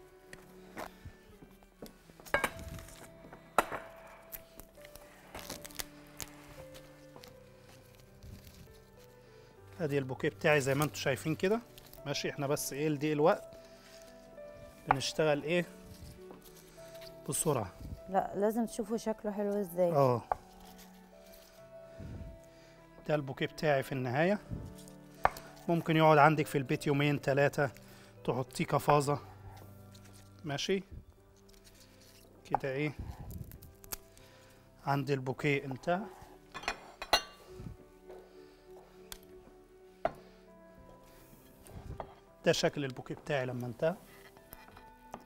ادي البوكيه بتاعي زي ما انتم شايفين كده ماشي احنا بس ايه لضيق الوقت بنشتغل ايه بسرعه لا لازم تشوفوا شكله حلو ازاي اه ده البوكيه بتاعي في النهاية ممكن يقعد عندك في البيت يومين ثلاثة تحطيه كفازة ماشي كده ايه عندي البوكيه انتهى ده شكل البوكيه بتاعي لما انتهى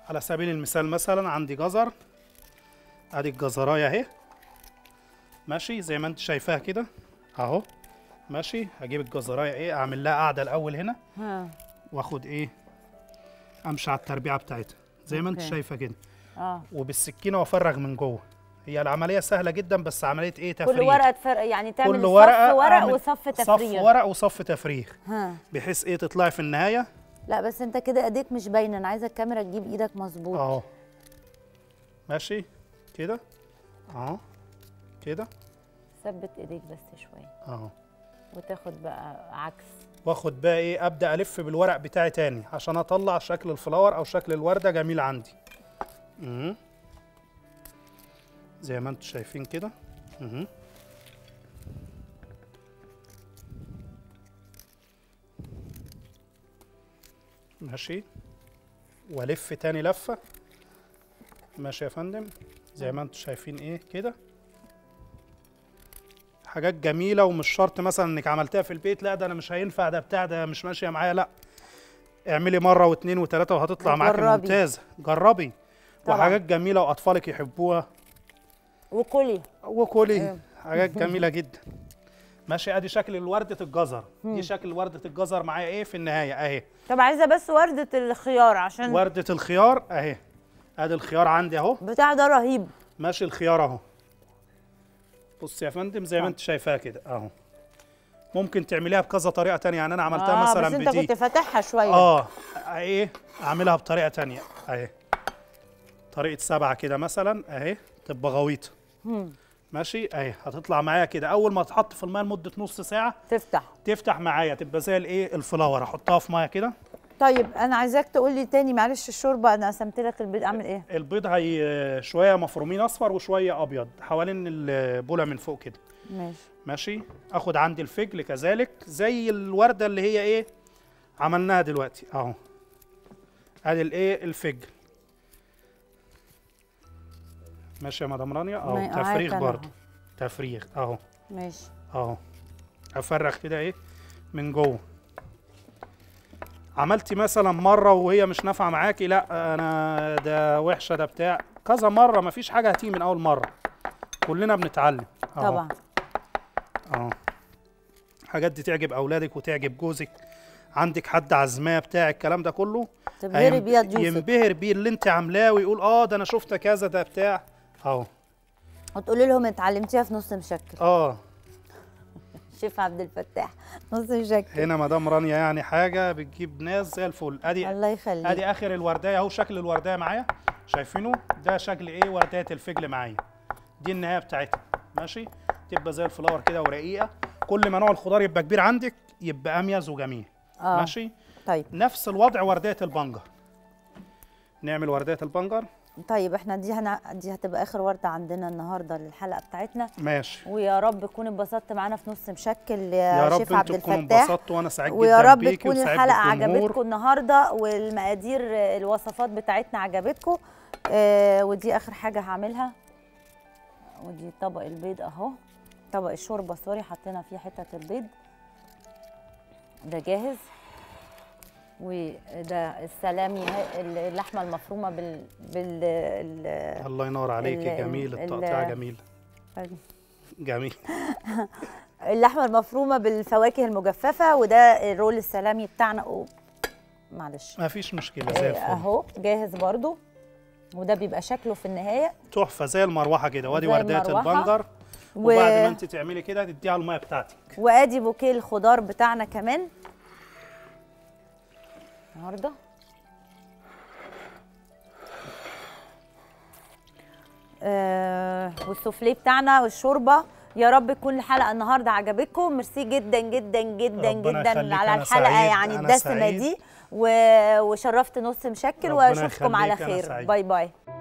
على سبيل المثال مثلا عندي جزر ادي الجزرايه اهي ماشي زي ما انت شايفاها كده اهو ماشي هجيب الجزرايه ايه اعمل لها قاعده الاول هنا ها واخد ايه امشي على التربيعه بتاعتها زي ما انت أوكي. شايفه كده اه وبالسكينه وافرغ من جوه هي العمليه سهله جدا بس عمليه ايه تفريغ كل ورقه تفرق يعني تعمل كل صف ورقه ورق أعمل وصف صف تفريغ ورق وصف تفريغ ها بحيث ايه تطلعي في النهايه لا بس انت كده ايديك مش باينه انا عايزه الكاميرا تجيب ايدك مظبوط اهو ماشي كده اهو كده ثبت ايديك بس شويه اهو وتاخد بقى عكس واخد بقى ايه ابدا الف بالورق بتاعي تاني عشان اطلع شكل الفلاور او شكل الورده جميل عندي مهم. زي ما انتم شايفين كده مهم. ماشي والف تاني لفه ماشي يا فندم زي ما انتم شايفين ايه كده حاجات جميله ومش شرط مثلا انك عملتها في البيت لا ده انا مش هينفع ده بتاع ده مش ماشيه معايا لا اعملي مره واثنين وثلاثه وهتطلع معاكي وجربي. ممتازه جربي طبعاً. وحاجات جميله واطفالك يحبوها وكلي وكلي أيوة. حاجات جميله جدا ماشي ادي شكل ورده الجزر دي شكل ورده الجزر معايا ايه في النهايه اهي طب عايزه بس ورده الخيار عشان ورده الخيار اهي ادي الخيار عندي اهو بتاع ده رهيب ماشي الخيار اهو بص يا فندم زي ما آه. انت شايفاها كده اهو ممكن تعمليها بكذا طريقه تانية يعني انا عملتها آه مثلا بس انت بدي كنت فاتحها شويه اه ايه اعملها بطريقه تانية اهي طريقه سبعه كده مثلا اهي تبقى غويطه مم. ماشي اهي هتطلع معايا كده اول ما تحط في الميه لمده نص ساعه تفتح تفتح معايا تبقى زي الايه الفلاور احطها في ميه كده طيب انا عايزاك تقول لي تاني معلش الشوربه انا قسمت لك البيض اعمل ايه البيض هي شويه مفرومين اصفر وشويه ابيض حوالين البوله من فوق كده ماشي ماشي اخد عندي الفجل كذلك زي الورده اللي هي ايه عملناها دلوقتي اهو ادي الايه الفجل ماشي يا مدام رانيا اهو ما- معاك تفريغ أنا برضو تفريغ اهو ماشي اهو افرغ كده ايه من جوه عملتي مثلا مره وهي مش نافعه معاكي لا انا ده وحشه ده بتاع كذا مره مفيش حاجه هتيجي من اول مره كلنا بنتعلم أهو. طبعا اه الحاجات دي تعجب اولادك وتعجب جوزك عندك حد عزماه بتاع الكلام ده كله تبهري هينب- بيها ضيوفك ينبهر بيه اللي انت عاملاه ويقول اه ده انا شفت كذا ده بتاع اهو وتقولي لهم اتعلمتيها في نص مشكل اه شيف عبد الفتاح نص مشكل هنا مدام رانيا يعني حاجه بتجيب ناس زي الفل ادي الله يخليك ادي اخر الورديه اهو شكل الورديه معايا شايفينه ده شكل ايه ورديه الفجل معايا دي النهايه بتاعتها ماشي تبقى زي الفلاور كده ورقيقه كل ما نوع الخضار يبقى كبير عندك يبقى اميز وجميل اه ماشي طيب نفس الوضع ورديه البنجر نعمل ورديه البنجر طيب احنا دي هنا دي هتبقى اخر ورده عندنا النهارده للحلقه بتاعتنا ماشي ويا رب تكون اتبسطت معانا في نص مشكل يا يا رب شيف عبد انتوا تكونوا الفتاح انبسطتوا وانا سعيد ويا جدا رب بيكي تكون وسعيد الحلقه بالجمهور. عجبتكم النهارده والمقادير آه، الوصفات بتاعتنا عجبتكم آه ودي اخر حاجه هعملها ودي طبق البيض اهو طبق الشوربه سوري حطينا فيه حته البيض ده جاهز وده السلامي هاي- اللحمه المفرومه بال بال ال- الله ينور عليكي ال- جميل ال- التقطيع جميل جميل اللحمه المفرومه بالفواكه المجففه وده الرول السلامي بتاعنا أوه. معلش ما فيش مشكله زي الفل اهو جاهز برضو وده بيبقى شكله في النهايه تحفه زي المروحه كده وادي زي ورديه المروحة. البنجر و- وبعد ما انت تعملي كده تديها الميه بتاعتك وادي بوكيه الخضار بتاعنا كمان النهارده آه والسوفليه بتاعنا والشوربه يا رب تكون الحلقه النهارده عجبتكم ميرسي جدا جدا جدا ربنا جدا يخليك، على أنا الحلقه سعيد، يعني أنا الدسمه سعيد. دي و... وشرفت نص مشكل ربنا واشوفكم على يخليك، أنا خير سعيد. باي باي